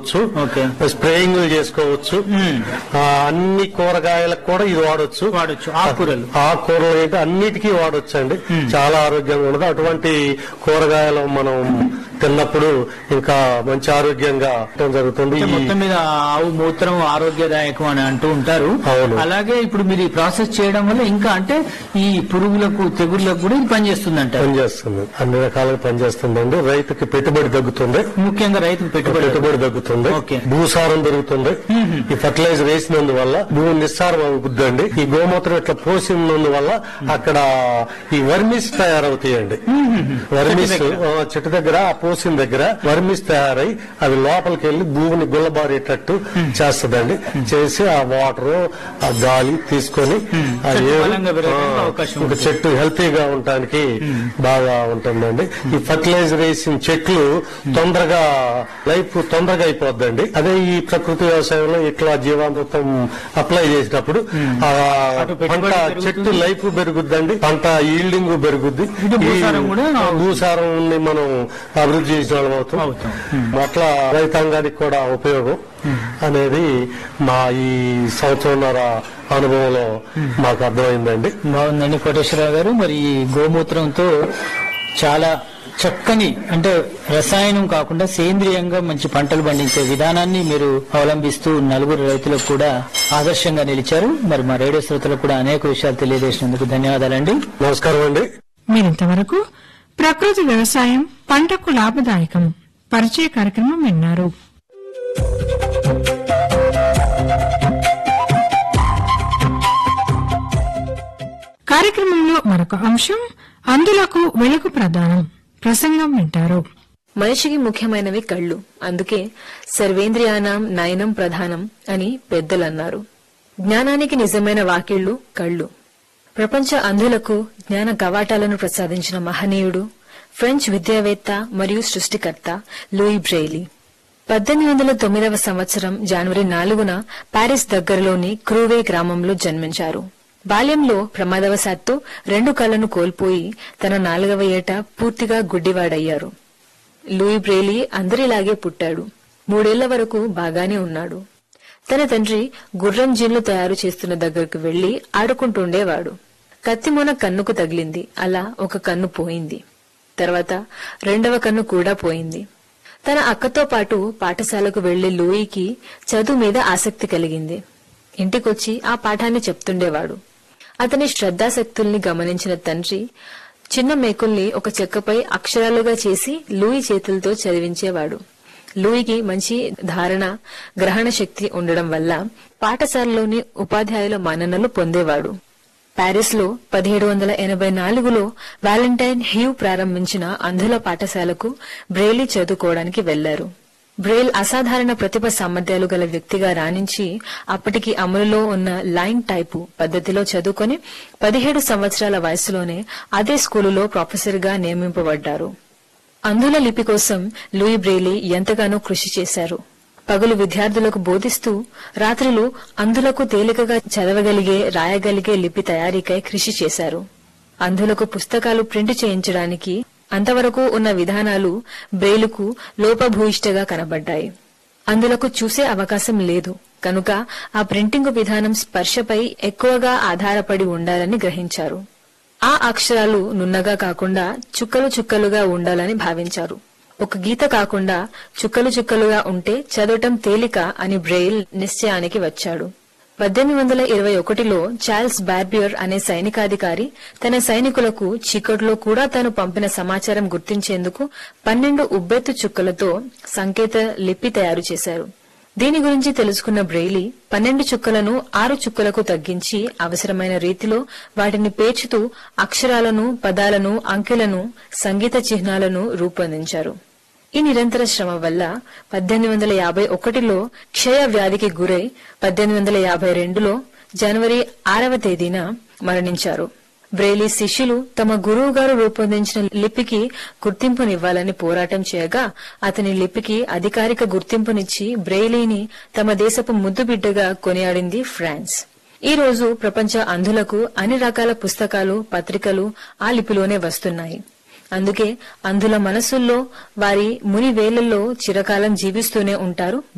చేసుకోవచ్చు okay. Spraying చేసుకోవచ్చు ఆ, అన్ని కూరగాయలకు కూడా ఇది వాడొచ్చు వాడొచ్చు. ఆకుకూరలు. ఆకుకూరలు ఏంటి అన్నిటికీ వాడొచ్చు అండి చాలా ఆరోగ్యంగా ఉండదు అటువంటి కూరగాయలు మనం తిన్నప్పుడు ఇంకా మంచి ఆరోగ్యంగా ఉండటం జరుగుతుంది అంటే ఈ- మొత్తం మీద ఆవు మూత్రం ఆరోగ్యదాయకం అని అంటూ ఉంటారు అవును. అలాగే ఇప్పుడు మీరు ఈ ప్రాసెస్ చేయడం వల్ల ఇంకా అంటే ఈ పురుగులకు తెగుళ్లకు కూడా ఇది పనిచేస్తుంది అంటారు పనిచేస్తుంది అన్ని రకాలుగా పనిచేస్తుందండి రైతుకి పెట్టుబడి తగ్గుతుంది ముఖ్యంగా రైతుకు పెట్టుబడి పెట్టుబడి తగ్గుతుంది ఓకే. భూసారం పెరుగుతుంది ఈ ఫర్టిలైజర్ వేసినందువల్ల భూమి నిస్సారం అవుతుందండి ఈ గోమూత్రం ఇట్లా పోసినందువల్ల అక్కడ ఈ వర్మిస్ తయారవుతాయండి వర్మిస్ చెట్టు దగ్గర. ఆ, చెట్టు దగ్గర ఆ పోసిన దగ్గర వర్మిస్ తయారై అవి లోపలికి వెళ్లి భూమిని గుల్లబారేటట్టు చేస్తుందండి చేసి ఆ వాటర్ ఆ గాలి తీసుకొని ఆ చెట్టు ఏరు బలంగా పెరగడానికి ఆ, అవకాశం ఇంకా ఉంటుంది. చెట్టు హెల్తీగా ఉండటానికి బాగా ఉంటుందండి ఈ ఫర్టిలైజర్ వేసిన చెట్లు తొందరగా లైఫ్ తొందరగా అయిపోద్దండి అదే ఈ ప్రకృతి వ్యవసాయంలో ఇట్లా జీవామృతం అప్లై చేసినప్పుడు ఆ అటు పంట పెట్టుబడి పెరుగుతుంది. చెట్టు లైఫ్ పెరుగుద్దండి పంట ఈల్డింగ్ పెరుగుద్ది ఇటు భూసారం ఈ కూడా భూసారం మనం అభివృద్ధి చేసిన వాళ్ళం అవుతాం అవుతాం. అట్లా రైతాంగానికి కూడా ఉపయోగం అనేది మా ఈ సంవత్సరంన్నర అనుభవంలో మాకు అర్థమైందండి బాగుందండి కోటేశ్వరరావు గారు మరి ఈ గోమూత్రంతో చాలా చక్కని అంటే రసాయనం కాకుండా సేంద్రియంగా మంచి పంటలు పండించే విధానాన్ని మీరు అవలంబిస్తూ నలుగురు రైతులకు కూడా ఆదర్శంగా నిలిచారు మరి మా రేడియో శ్రోతలకు కూడా అనేక విషయాలు తెలియజేసినందుకు ధన్యవాదాలండి నమస్కారం అండి మీరింతవరకు ప్రకృతి వ్యవసాయం పంటకు లాభదాయకం పరిచయ కార్యక్రమం విన్నారు కార్యక్రమంలో మరొక అంశం అందులకు వెలుగు ప్రదానం ప్రసంగం వింటారు మనిషికి ముఖ్యమైనవి కళ్ళు అందుకే సర్వేంద్రియానాం నయనం ప్రధానం అని పెద్దలన్నారు జ్ఞానానికి నిజమైన వాకిళ్లు కళ్ళు ప్రపంచ అంధులకు జ్ఞాన కవాటాలను ప్రసాదించిన మహనీయుడు ఫ్రెంచ్ విద్యావేత్త మరియు సృష్టికర్త లూయి బ్రెయిలీ పద్దెనిమిది వందల తొమ్మిదవ సంవత్సరం జనవరి నాలుగున పారిస్ దగ్గరలోని క్రూవే గ్రామంలో జన్మించారు బాల్యంలో ప్రమాదవశాత్తు రెండు కళ్లను కోల్పోయి తన నాలుగవ ఏట పూర్తిగా గుడ్డివాడయ్యారు లూయి బ్రేలీ అందరిలాగే పుట్టాడు మూడేళ్ల వరకు బాగానే ఉన్నాడు తన తండ్రి గుర్రం జీన్లు తయారు చేస్తున్న దగ్గరకు వెళ్లి ఆడుకుంటుండేవాడు కత్తిమూన కన్నుకు తగిలింది అలా ఒక కన్ను పోయింది తర్వాత రెండవ కన్ను కూడా పోయింది తన అక్కతో పాటు పాఠశాలకు వెళ్లే లూయికి చదువు మీద ఆసక్తి కలిగింది ఇంటికొచ్చి ఆ పాఠాన్ని చెప్తుండేవాడు అతని శ్రద్ధాశక్తుల్ని గమనించిన తండ్రి చిన్న మేకుల్ని ఒక చెక్కపై అక్షరాలుగా చేసి లూయి చేతులతో చదివించేవాడు లూయికి మంచి ధారణ గ్రహణ శక్తి ఉండడం వల్ల పాఠశాలలోని ఉపాధ్యాయుల మన్ననలు పొందేవాడు పారిస్ లో పదిహేడు వందల ఎనభై నాలుగులో వాలంటైన్ హ్యూ ప్రారంభించిన అంధుల పాఠశాలకు బ్రెయిలీ చదువుకోవడానికి వెళ్లారు బ్రెయిల్ అసాధారణ ప్రతిభ సామర్థ్యాలు గల వ్యక్తిగా రాణించి అప్పటికి అమలులో ఉన్న లైన్ టైపు పద్ధతిలో చదువుకొని పదిహేడు సంవత్సరాల వయసులోనే అదే స్కూలులో ప్రొఫెసర్గా నియమింపబడ్డారు అంధుల లిపి కోసం లూయి బ్రెయిలీ ఎంతగానో కృషి చేశారు పగలు విద్యార్థులకు బోధిస్తూ రాత్రులు అంధులకు తేలికగా చదవగలిగే రాయగలిగే లిపి తయారీకై కృషి చేశారు అంధులకు పుస్తకాలు ప్రింట్ చేయించడానికి అంతవరకు ఉన్న విధానాలు బ్రెయిలుకు లోపభూయిష్టగా కనబడ్డాయి అందులకు చూసే అవకాశం లేదు కనుక ఆ ప్రింటింగ్ విధానం స్పర్శపై ఎక్కువగా ఆధారపడి ఉండాలని గ్రహించారు ఆ అక్షరాలు నున్నగా కాకుండా చుక్కలు చుక్కలుగా ఉండాలని భావించారు ఒక గీత కాకుండా చుక్కలు చుక్కలుగా ఉంటే చదవటం తేలిక అని బ్రెయిల్ నిశ్చయానికి వచ్చాడు పద్దెనిమిది వందల ఇరవై ఒకటిలో చార్ల్స్ బార్బియర్ అనే సైనికాధికారి తన సైనికులకు చీకట్లో కూడా తాను పంపిన సమాచారం గుర్తించేందుకు పన్నెండు ఉబ్బెత్తు చుక్కలతో సంకేత లిపి తయారు చేశారు దీని గురించి తెలుసుకున్న బ్రెయిలీ పన్నెండు చుక్కలను ఆరు చుక్కలకు తగ్గించి అవసరమైన రీతిలో వాటిని పేర్చుతూ అక్షరాలను పదాలను అంకెలను సంగీత చిహ్నాలను రూపొందించారు ఈ నిరంతర శ్రమ వల్ల పద్దెనిమిది వందల యాభై ఒకటిలో క్షయ వ్యాధికి గురై పద్దెనిమిది వందల యాభై రెండులో జనవరి ఆరవ తేదీన మరణించారు బ్రెయిలీ శిష్యులు తమ గురువు గారు రూపొందించిన లిపికి గుర్తింపునివ్వాలని పోరాటం చేయగా అతని లిపికి అధికారిక గుర్తింపునిచ్చి బ్రెయిలీని తమ దేశపు ముద్దుబిడ్డగా కొనియాడింది ఫ్రాన్స్ ఈ రోజు ప్రపంచ అంధులకు అన్ని రకాల పుస్తకాలు పత్రికలు ఆ లిపిలోనే వస్తున్నాయి అందుకే అంధుల మనసుల్లో వారి ముని వేళ్లలో చిరకాలం జీవిస్తూనే ఉంటారు